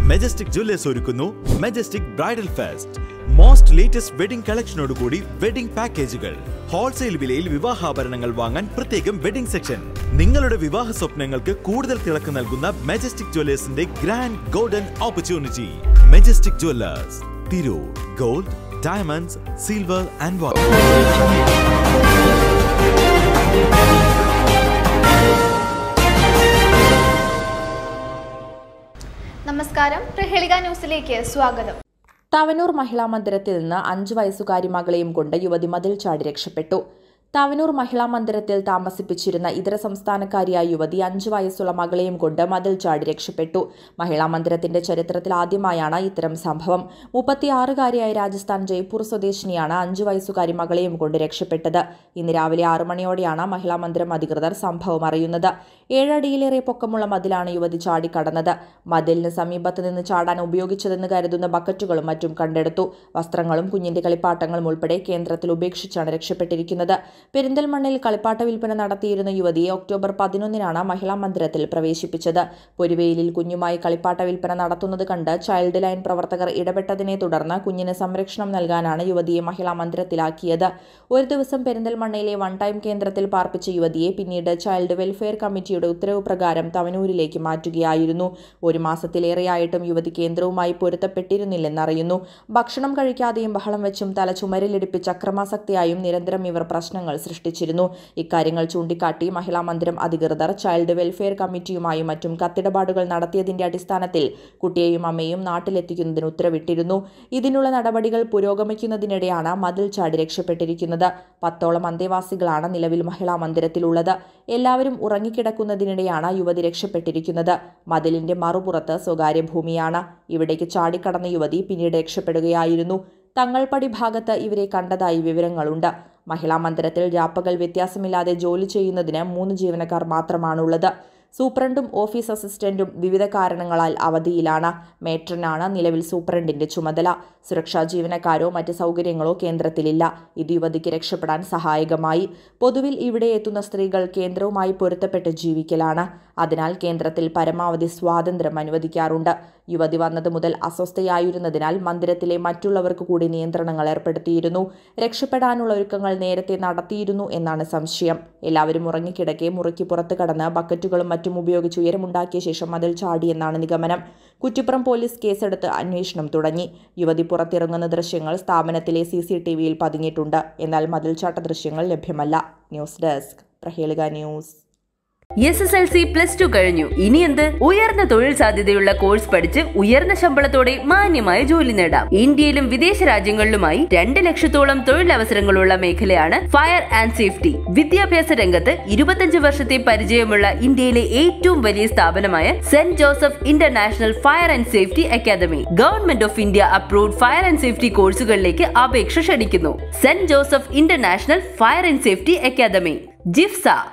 majestic jewellers ഒരുക്കുന്നു Majestic bridal fest most latest wedding കളക്ഷനോടുകൂടി wedding പാക്കേജുകൾ ഹോൾസെയിൽ വിലയിൽ വിവാഹാഭരണങ്ങൾ വാങ്ങാൻ പ്രത്യേകം വെഡിംഗ് സെക്ഷൻ നിങ്ങളുടെ വിവാഹ സ്വപ്നങ്ങൾക്ക് കൂടുതൽ തിളക്ക് നൽകുന്ന മെജസ്റ്റിക് ജ്വല്ലേഴ്സിന്റെ grand golden opportunity Majestic jewellers Tirur gold diamonds silver and water നമസ്കാരം പ്രഹേളിക ന്യൂസിലേക്ക് സ്വാഗതം തവനൂർ മഹിളാ മന്ദിരത്തിൽ നിന്ന് അഞ്ചു വയസ്സുകാരി മകളെയും കൊണ്ട് യുവതി മതിൽ ചാടി രക്ഷപ്പെട്ടു തവനൂർ മഹിളാ മന്ദിരത്തിൽ താമസിപ്പിച്ചിരുന്ന ഇതര സംസ്ഥാനക്കാരിയായ യുവതി അഞ്ചു വയസ്സുള്ള മകളെയും കൊണ്ട് മതിൽ ചാടി രക്ഷപ്പെട്ടു മഹിളാ മന്ദിരത്തിന്റെ ചരിത്രത്തിൽ ആദ്യമായാണ് ഇത്തരം സംഭവം മുപ്പത്തിയാറുകാരിയായ രാജസ്ഥാൻ ജയ്പൂർ സ്വദേശിനിയാണ് അഞ്ചു വയസ്സുകാരി മകളെയും കൊണ്ട് രക്ഷപ്പെട്ടത് ഇന്ന് രാവിലെ ആറു മണിയോടെയാണ് മഹിളാ മന്ദിരം അധികൃതർ സംഭവം അറിയുന്നത് ഏഴടിയിലേറെ പൊക്കമുള്ള മതിലാണ് യുവതി ചാടിക്കടന്നത് മതിലിന് സമീപത്ത് നിന്ന് ചാടാൻ ഉപയോഗിച്ചതെന്ന് കരുതുന്ന ബക്കറ്റുകളും മറ്റും കണ്ടെടുത്തു വസ്ത്രങ്ങളും കുഞ്ഞിന്റെ കളിപ്പാട്ടങ്ങളും ഉൾപ്പെടെ കേന്ദ്രത്തിൽ ഉപേക്ഷിച്ചാണ് രക്ഷപ്പെട്ടിരിക്കുന്നത് പെരിന്തൽമണ്ണയിൽ കളിപ്പാട്ട വിൽപ്പന നടത്തിയിരുന്ന യുവതിയെ ഒക്ടോബർ പതിനൊന്നിനാണ് മഹിളാ മന്ദിരത്തിൽ പ്രവേശിപ്പിച്ചത് പൊരുവെയിലിൽ കുഞ്ഞുമായി കളിപ്പാട്ട വിൽപ്പന നടത്തുന്നത് കണ്ട് ചൈൽഡ് ലൈൻ പ്രവർത്തകർ ഇടപെട്ടതിനെ തുടർന്ന് കുഞ്ഞിന് സംരക്ഷണം നൽകാനാണ് യുവതിയെ മഹിളാ മന്ദിരത്തിലാക്കിയത് ഒരു ദിവസം പെരിന്തൽമണ്ണയിലെ വൺ ടൈം കേന്ദ്രത്തിൽ പാർപ്പിച്ച യുവതിയെ പിന്നീട് ചൈൽഡ് വെൽഫെയർ കമ്മിറ്റിയുടെ ഉത്തരവ് പ്രകാരം തവനൂരിലേക്ക് മാറ്റുകയായിരുന്നു ഒരു മാസത്തിലേറെയായിട്ടും യുവതി കേന്ദ്രവുമായി പൊരുത്തപ്പെട്ടിരുന്നില്ലെന്നറിയുന്നു ഭക്ഷണം കഴിക്കാതെയും ബഹളം വെച്ചും തല ചുമരിലിടിപ്പിച്ച് അക്രമാസക്തിയായും നിരന്തരം ഇവർ പ്രശ്നങ്ങൾ സൃഷ്ടിച്ചിരുന്നു ഇക്കാര്യങ്ങൾ ചൂണ്ടിക്കാട്ടി മഹിളാ മന്ദിരം അധികൃതർ ചൈൽഡ് വെൽഫെയർ കമ്മിറ്റിയുമായും മറ്റും കത്തിടപാടുകൾ നടത്തിയതിന്റെ അടിസ്ഥാനത്തിൽ കുട്ടിയെയും അമ്മയും നാട്ടിലെത്തിക്കുന്നതിന് ഉത്തരവിട്ടിരുന്നു ഇതിനുള്ള നടപടികൾ പുരോഗമിക്കുന്നതിനിടെയാണ് മതിൽ ചാടി രക്ഷപ്പെട്ടിരിക്കുന്നത് പത്തോളം അന്തേവാസികളാണ് നിലവിൽ മഹിളാ മന്ദിരത്തിലുള്ളത് എല്ലാവരും ഉറങ്ങിക്കിടക്കുന്നതിനിടെയാണ് യുവതി രക്ഷപ്പെട്ടിരിക്കുന്നത് മതിലിന്റെ മറുപുറത്ത് സ്വകാര്യ ഭൂമിയാണ് ഇവിടേക്ക് ചാടിക്കടന്ന യുവതി പിന്നീട് രക്ഷപ്പെടുകയായിരുന്നു തങ്ങൾപ്പടി ഭാഗത്ത് ഇവരെ കണ്ടതായി വിവരങ്ങളുണ്ട് മഹിളാ മന്ദിരത്തിൽ രാപ്പകൽ വ്യത്യാസമില്ലാതെ ജോലി ചെയ്യുന്നതിന് മൂന്ന് ജീവനക്കാർ മാത്രമാണുള്ളത് സൂപ്രണ്ടും ഓഫീസ് അസിസ്റ്റന്റും വിവിധ കാരണങ്ങളാൽ അവധിയിലാണ് മേട്രനാണ് നിലവിൽ സൂപ്രണ്ടിന്റെ ചുമതല സുരക്ഷാ ജീവനക്കാരോ മറ്റ് സൗകര്യങ്ങളോ കേന്ദ്രത്തിലില്ല ഇത് യുവതിക്ക് രക്ഷപ്പെടാൻ സഹായകമായി പൊതുവിൽ ഇവിടെ എത്തുന്ന സ്ത്രീകൾ കേന്ദ്രവുമായി പൊരുത്തപ്പെട്ട് ജീവിക്കലാണ് അതിനാൽ കേന്ദ്രത്തിൽ പരമാവധി സ്വാതന്ത്ര്യം അനുവദിക്കാറുണ്ട് യുവതി വന്നത് മുതൽ അസ്വസ്ഥയായിരുന്നതിനാൽ മന്ദിരത്തിലെ മറ്റുള്ളവർക്ക് കൂടി നിയന്ത്രണങ്ങൾ ഏർപ്പെടുത്തിയിരുന്നു രക്ഷപ്പെടാനുള്ള ഒരുക്കങ്ങൾ നേരത്തെ നടത്തിയിരുന്നു എന്നാണ് സംശയം എല്ലാവരും ഉറങ്ങിക്കിടക്കെ മുറിക്ക് പുറത്ത് കടന്ന് ബക്കറ്റുകളും മറ്റും ഉപയോഗിച്ച് ഉയരമുണ്ടാക്കിയ ശേഷം മതിൽ ചാടിയെന്നാണ് നിഗമനം കുറ്റിപ്പുറം പോലീസ് കേസെടുത്ത് അന്വേഷണം തുടങ്ങി യുവതി പുറത്തിറങ്ങുന്ന ദൃശ്യങ്ങൾ സ്ഥാപനത്തിലെ സി സി ടി വിയിൽ പതിഞ്ഞിട്ടുണ്ട് എന്നാൽ മതിൽച്ചാട്ട ദൃശ്യങ്ങൾ ലഭ്യമല്ല news desk Prahelika news S S L C plus two കഴിഞ്ഞു ഇനി എന്ത് ഉയർന്ന തൊഴിൽ സാധ്യതയുള്ള കോഴ്സ് പഠിച്ച് ഉയർന്ന ശമ്പളത്തോടെ മാന്യമായ ജോലി നേടാം ഇന്ത്യയിലും വിദേശ രാജ്യങ്ങളിലുമായി രണ്ട് ലക്ഷത്തോളം തൊഴിലവസരങ്ങളുള്ള മേഖലയാണ് ഫയർ ആൻഡ് സേഫ്റ്റി വിദ്യാഭ്യാസ രംഗത്ത് ഇരുപത്തഞ്ച് വർഷത്തെ പരിചയമുള്ള ഇന്ത്യയിലെ ഏറ്റവും വലിയ സ്ഥാപനമായ Saint Joseph international fire and safety academy government of India approved fire and safety കോഴ്സുകളിലേക്ക് അപേക്ഷ ക്ഷണിക്കുന്നു Saint Joseph international fire and safety academy ജിഫ്സ